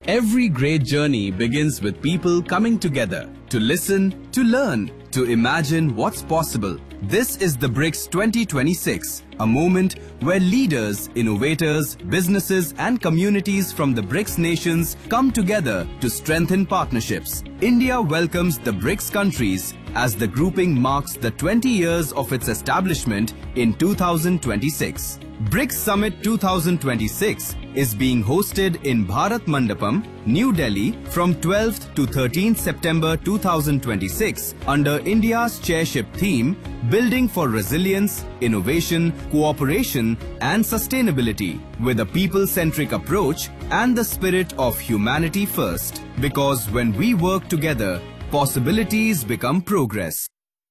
Every great journey begins with people coming together to listen, to learn, to imagine what's possible. This is the BRICS 2026, a moment where leaders, innovators, businesses, and communities from the BRICS nations come together to strengthen partnerships. India welcomes the BRICS countries as the grouping marks the 20 years of its establishment in 2026. BRICS Summit 2026 is being hosted in Bharat Mandapam, New Delhi from 12th to 13th September 2026 under India's chairship theme Building for Resilience, Innovation, Cooperation and Sustainability with a people-centric approach and the spirit of humanity first. Because when we work together, possibilities become progress.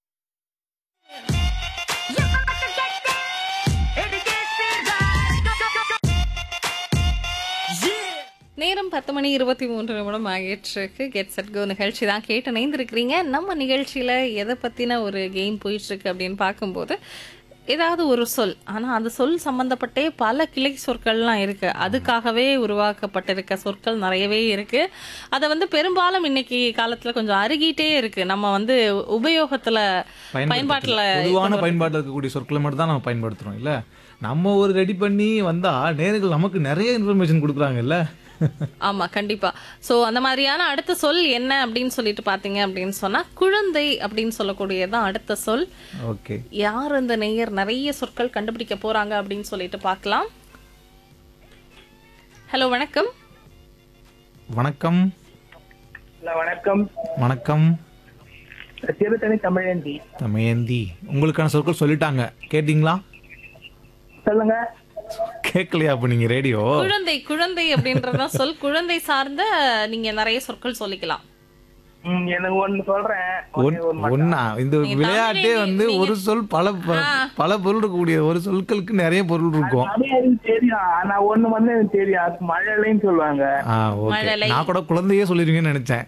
நேரம் பத்து மணி இருபத்தி மூன்று நிமிடம் ஆகிட்டுருக்கு get set go நிகழ்ச்சி தான் கேட்டு இணைந்திருக்கிறீங்க நம்ம நிகழ்ச்சியில் எதை பற்றின ஒரு கேம் போயிட்டுருக்கு அப்படின்னு பார்க்கும்போது ஏதாவது ஒரு சொல் ஆனால் அந்த சொல் சம்மந்தப்பட்டே பல கிளை சொற்கள்லாம் இருக்குது அதுக்காகவே உருவாக்கப்பட்டிருக்க சொற்கள் நிறையவே இருக்குது அதை வந்து பெரும்பாலும் இன்னைக்கு காலத்தில் கொஞ்சம் அருகிட்டே இருக்குது நம்ம வந்து உபயோகத்தில் பயன்பாட்டில் பொதுவான பயன்பாட்டில் இருக்கக்கூடிய சொற்களை மட்டும் தான் நம்ம பயன்படுத்துறோம் இல்ல நம்ம ஒரு ரெடி பண்ணி வந்தா நேர்கள் நமக்கு நிறைய இன்ஃபர்மேஷன் கொடுக்குறாங்கல்ல ஆமா கண்டிப்பா சோ அந்த மாதிரியான அடுத்த சொல் என்ன அப்படின்னு சொல்லிட்டு பாத்தீங்க அப்படின்னு சொன்னா குழந்தை அப்படின்னு சொல்லக்கூடியதான் அடுத்த சொல் ஓகே யார் இந்த நேயர் நிறைய சொற்கள் கண்டுபிடிக்க போறாங்க அப்படின்னு சொல்லிட்டு பார்க்கலாம் ஹலோ வணக்கம் வணக்கம் ஹலோ வணக்கம் வணக்கம் சிறுத்தனி தமிழந்தி தமயந்தி உங்களுக்கான சொற்கள் சொல்லிட்டாங்க கேட்டீங்களா சொல்லுங்க கேட்கலையா அப்ப நீங்க ரேடியோ குழந்தை குழந்தை அப்படின்றதான் சொல் குழந்தை சார்ந்த நீங்க நிறைய சொற்கள் சொல்லிக்கலாம் ம், எனக்கு ஒண்ணு சொல்றேன் ஒண்ணே ஒண்ணு மட்டும். ஒன்னா இந்த நீங்க விளையாட்டே தமிழே வந்து நீங்க- ஒரு சொல் பல ப- பல பொருள் இருக்கக்கூடிய ஒரு சொற்களுக்கு நிறைய பொருள் இருக்கும் அது எனக்கு தெரியும் ஆனா ஒண்ணு வந்து எனக்கு தெரியும் அது மழைலைன்னு சொல்லுவாங்க ஆ ஓகே மழலை. நான் கூட குழந்தையே சொல்லிருவீங்கன்னு நினைச்சேன்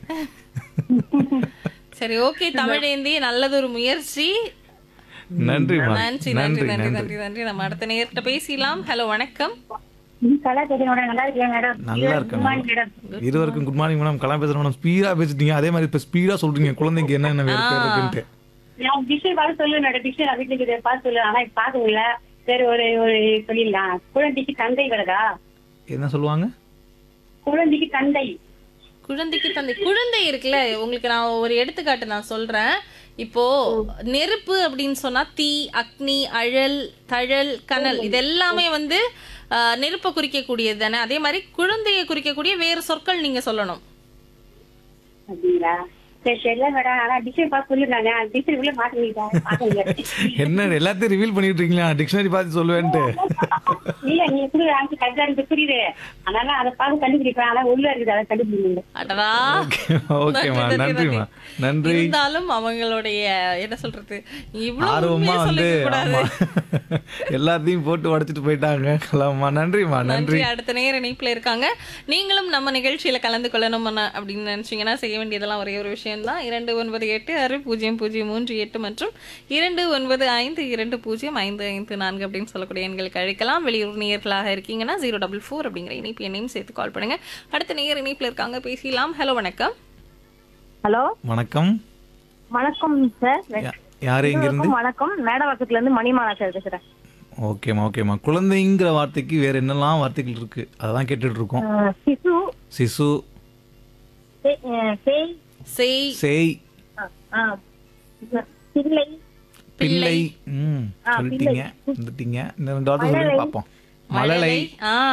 சரி ஓகே தமிழேந்தி நல்லது ஒரு முயற்சி நன்றிமா நன்றி நன்றி நன்றி நன்றி நன்றி நம்ம அடுத்த நேர்கிட்ட பேசலாம் ஹலோ வணக்கம் கலா தெரியும் நல்லா இருக்கேன் மேடம் நல்லா இருக்கேன் மேடம். இருவருக்கும் குட் மார்னிங் மேடம் கலாம் பேசுறேன் மேடம் ஸ்பீடா பேசிட்டீங்க அதே மாதிரி இப்ப ஸ்பீடா சொல்றீங்க குழந்தைக்கு என்னென்ன வேறு பேர் இருக்குன்ட்டு நான் டிஷன் பார்த்து சொல்லு மேடம் டிஷன் வீட்டுல இருக்குது பார்த்து சொல்லு ஆனா இப்ப பார்க்க முடியல சரி ஒரு ஒரு சொல்லிடலாம் குழந்தைக்கு தந்தை வருதா என்ன சொல்லுவாங்க குழந்தைக்கு தந்தை குழந்தைக்கு தந்தை குழந்தை இருக்குல்ல உங்களுக்கு நான் ஒரு எடுத்துக்காட்டு நான் சொல்றேன் இப்போ நெருப்பு அப்படின்னு சொன்னா தீ அக்னி அழல் தழல் கனல் இது எல்லாமே வந்து ஆஹ், நெருப்பை குறிக்கக்கூடியது தானே அதே மாதிரி குழந்தையை குறிக்கக்கூடிய வேறு சொற்கள் நீங்க சொல்லணும் அப்படிங்களா சரி சரில மேடம் ஆனா டிஷன் பார்த்து சொல்லிருந்தாங்க டிஷன் உள்ள மாட்டிக்கிட்டேன் பார்க்க முடியாது என்ன எல்லாத்தையும் ரிவீல் பண்ணிட்டு இருக்கீங்களா டிக்ஷனரி பார்த்து சொல்லுவேன்ட்டு இல்ல நீங்க புரிய ஆன்சர் கரெக்டா இருக்கு புரியுது அதனால அதை பார்த்து கண்டுபிடிப்பேன் ஆனா உள்ள இருக்குது அதை கண்டுபிடிக்கணும் அடடா ஓகேமா நன்றிமா நன்றி இருந்தாலும் அவங்களுடைய என்ன சொல்றது இவ்வளவு ஆர்வமா உண்மையை வந்து சொல்லிக்க கூடாது ஆமா. எல்லாத்தையும் போட்டு உடைச்சிட்டு போயிட்டாங்க கலாமா நன்றிமா நன்றி நன்றி அடுத்த நேர இணைப்புல இருக்காங்க நீங்களும் நம்ம நிகழ்ச்சியில கலந்து கொள்ளணும் அப்படின்னு நினைச்சீங்கன்னா செய்ய வேண்டியதெல்லாம் ஒரே ஒரு விஷயம் தான் இரண்டு ஒன்பது எட்டு ஆறு பூஜ்ஜியம் பூஜ்ஜியம் மூன்று எட்டு மற்றும் இரண்டு ஒன்பது ஐந்து இரண்டு பூஜ்ஜியம் ஐந்து ஐந்து நான்கு அப்படின்னு சொல்லக்கூடிய எண்களுக்கு அழைக்கலாம் வெளியூர் நேயர்களாக இருக்கீங்கன்னா ஜீரோ டபுள் ஃபோர் அப்படிங்கிற இணைப்பு எண்ணையும் சேர்த்து கால் பண்ணுங்க அடுத்த நேயர் இணைப்புல இருக்காங்க பேசலாம் ஹலோ வணக்கம் ஹலோ வணக்கம் வணக்கம் சார் யா- யாரு இங்க இருந்து இருவருக்கும் வணக்கம் மேடவாக்கத்துல இருந்து மணிமாலா சார் பேசுறேன் ஓகேமா ஓகேமா குழந்தைங்கிற வார்த்தைக்கு வேற என்னெல்லாம் வார்த்தைகள் இருக்கு அதான் கேட்டுட்டு இருக்கோம் அஹ், சிசு சிசு சே- அஹ், சேய் செய் சேய் அஹ், அஹ், பிள்ளை பிள்ளை ம் ஆ, சொல்லிட்டீங்க வந்துட்டீங்க இந்த ரெண்டு வார்த்தை சொல்லுங்க பார்ப்போம் மழலை ஆ